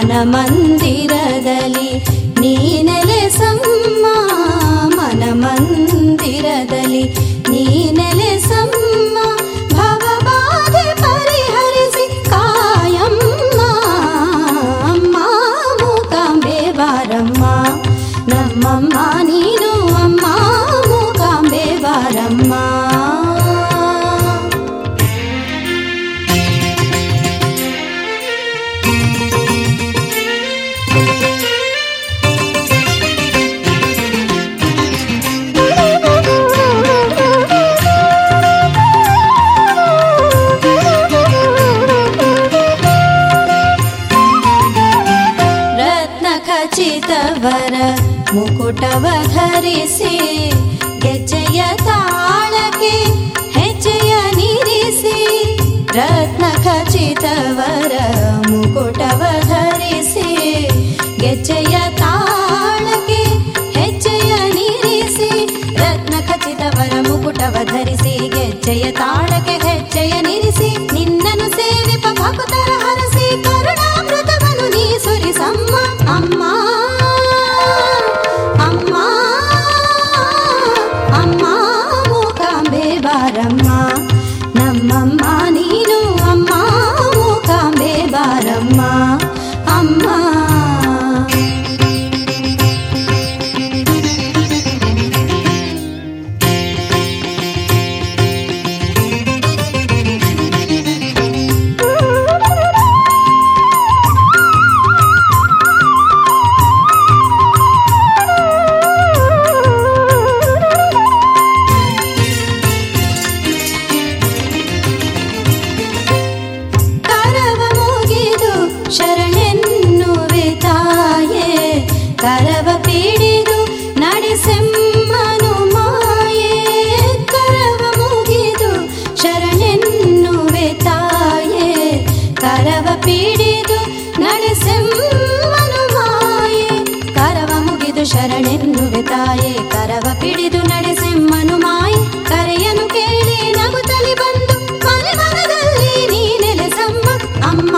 ಮನಮಂದಿರದಲ್ಲಿ ನೀನೆಲೆಸಮ್ಮ ಮನಮಂದಿರದಲ್ಲಿ ನೀನೆಲೆಸಮ್ಮ ಭವಬಾಧೆ ಪರಿಹರಿಸಿ ಕಾಯಮ್ಮ ಅಮ್ಮ ಮೂಕಾಂಬೆ ಬಾರಮ್ಮ ನಮ್ಮಮ್ಮ ನೀನು ಅಮ್ಮ ಮೂಕಾಂಬೆ ಬಾರಮ್ಮ ರತ್ನ ಖಚಿತವರ ಮುಕುಟವ ಧರಿಸಿ ಗೆಜ್ಜೆಯ ತಾಳಕ್ಕೆ ಹೆಜ್ಜೆಯ ನಿರಿಸಿ ರತ್ನ ಖಚಿತವರ ಮುಕುಟವ ಧರಿಸಿ ಗೆಜ್ಜೆಯ ತಾಳಕ್ಕೆ ಹೆಜ್ಜೆಯ ನಿರಿಸಿ ರತ್ನ ಖಚಿತವರ ಮುಕುಟವ ಧರಿಸಿ ಗೆಜ್ಜೆಯ ತಾಳಕ್ಕೆ ಹೆಜ್ಜೆಯ ನಿರಿಸಿ ನಿನ್ನನ್ನು ಸೇವಿಪ ಭಕ್ತರ ಹರಸಿ ಕರುಣಾಮೃತವನ್ನು ನೀ ಸುರಿಸಮ್ಮ ಅಮ್ಮ ಅಮ್ಮ ಅಮ್ಮ ಮೂಕಾಂಬೆ ಬಾರಮ್ಮ ನಮ್ಮಮ್ಮ ನೀನು ಅಮ್ಮ ಮೂಕಾಂಬೆ ಬಾರಮ್ಮ ಅಮ್ಮ ಕರವ ಮುಗಿದು ಶರಣೆನ್ನುವೆ ತಾಯೇ ಕರವ ಪಿಡಿದು ನಡೆಸೆಮ್ಮನು ಮಾಯೇ ಕರವ ಮುಗಿದು ಶರಣೆನ್ನುವೆ ತಾಯೇ ಕರವ ಪಿಡಿದು ನಡೆಸೆಮ್ಮನು ಮಾಯೇ ಕರವ ಮುಗಿದು ಶರಣೆನ್ನುವೆ ತಾಯೇ ಕರವ ಪಿಡಿದು ನಡೆಸೆಮ್ಮನು ಮಾಯೆ ಕರೆಯನು ಕೇಳಿ ನಗುತ್ತಲಿ ಬಂದು ಮನೆ ಮನದಲ್ಲಿ ನೀ ನೆಲೆಸಮ್ಮ ಅಮ್ಮ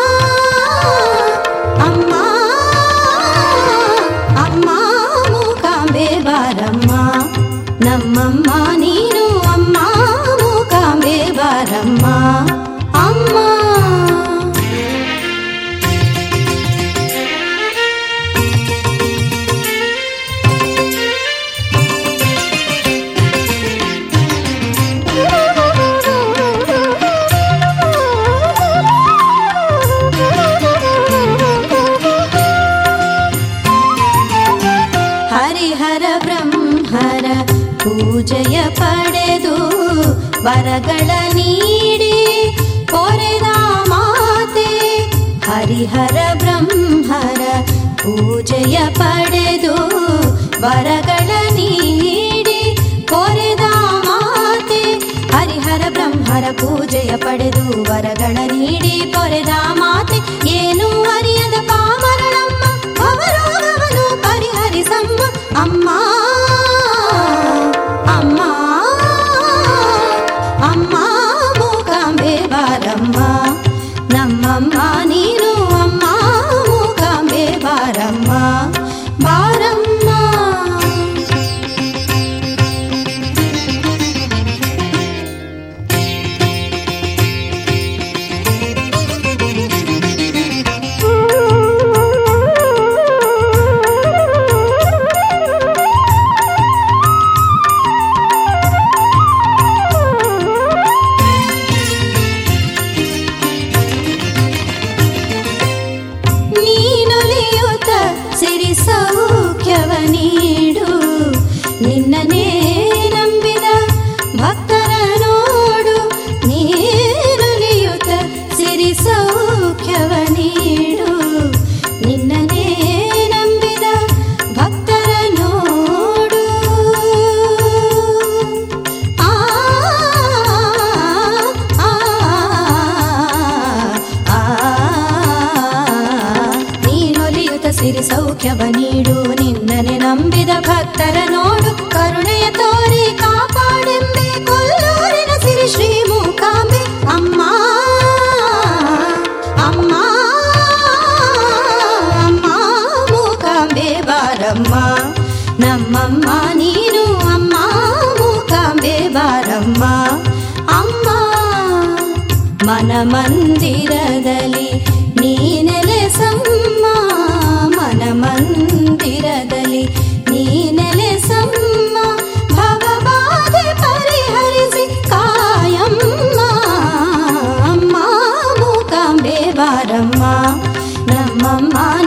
ಅಮ್ಮ ಅಮ್ಮ ಮೂಕಾಂಬೆ ಬಾರಮ್ಮ ನಮ್ಮಮ್ಮ ನೀನು ಅಮ್ಮ ಮೂಕಾಂಬೆ ಬಾರಮ್ಮ ಅಮ್ಮ ಹರಿಹರ ಬ್ರಹ್ಮರ ಪೂಜೆಯ ಪಡೆದು ವರಗಳ ನೀಡಿ ಪೊರೆದ ಮಾತೆ ಹರಿಹರ ಬ್ರಹ್ಮರ ಪೂಜೆಯ ಪಡೆದು ವರಗಳ ನೀಡಿ ಪೊರೆದ ಮಾತೆ ಹರಿಹರ ಬ್ರಹ್ಮರ ಪೂಜೆಯ ಪಡೆದು ವರಗಳ ನೀಡಿ ಪೊರೆದ ಮಾತೆ ಏನು ಅರಿಯದ ಪಾಮರಳಮ್ಮ ಅವರೋಗವನು ಪರಿಹರಿಸಮ್ಮ ಅಮ್ಮ ಅಮ್ಮ ಅಮ್ಮ ಮೂಕಾಂಬೆ ಬಾರಮ್ಮ ನಮ್ಮಮ್ಮ ನೀನು ಅಮ್ಮ ಮೂಕಾಂಬೆ ಬಾರಮ್ಮ ಬಾರಮ್ಮ ನೀನುಲಿಯುತ ಸಿರಿ ಸೌಖ್ಯವ ನೀಡು ನಿನ್ನನೇ ನಂಬಿದ ಭಕ್ತರ ನೋಡು ನೀನುಲಿಯುತ ಸಿರಿ ಸೌಖ್ಯವ ನೀಡು ನಿನ್ನನೇ ನಂಬಿದ ಭಕ್ತರ ನೋಡು ಆ ಆ, ಆ, ನೀನೊಲಿಯುತ ಸಿರಿ ಸೌಖ್ಯವ ನೀಡು ನಿನ್ನನೆ ನಂಬಿದ ಭಕ್ತರ ನೋಡು ಕರುಣೆಯ ತೋರಿ ಕಾಪಾಡೆಂಬೆ ಕೊಲ್ಲೂರಿನ ಸಿರಿ ಶ್ರೀ ಮೂಕಾಂಬೆ ಅಮ್ಮ ಅಮ್ಮ ಅಮ್ಮ ಮನ ಮಂದಿರದಲ್ಲಿ ನೀ ನೆಲೆಸಮ್ಮ ಮನ ಮಂದಿರದಲ್ಲಿ ನೀ ನೆಲೆಸಮ್ಮ ಭವಬಾಧೆ ಪರಿಹರಿಸಿ ಕಾಯಮ್ಮ ಅಮ್ಮ ಮೂಕಾಂಬೆ ಬಾರಮ್ಮ ನಮ್ಮಮ್ಮ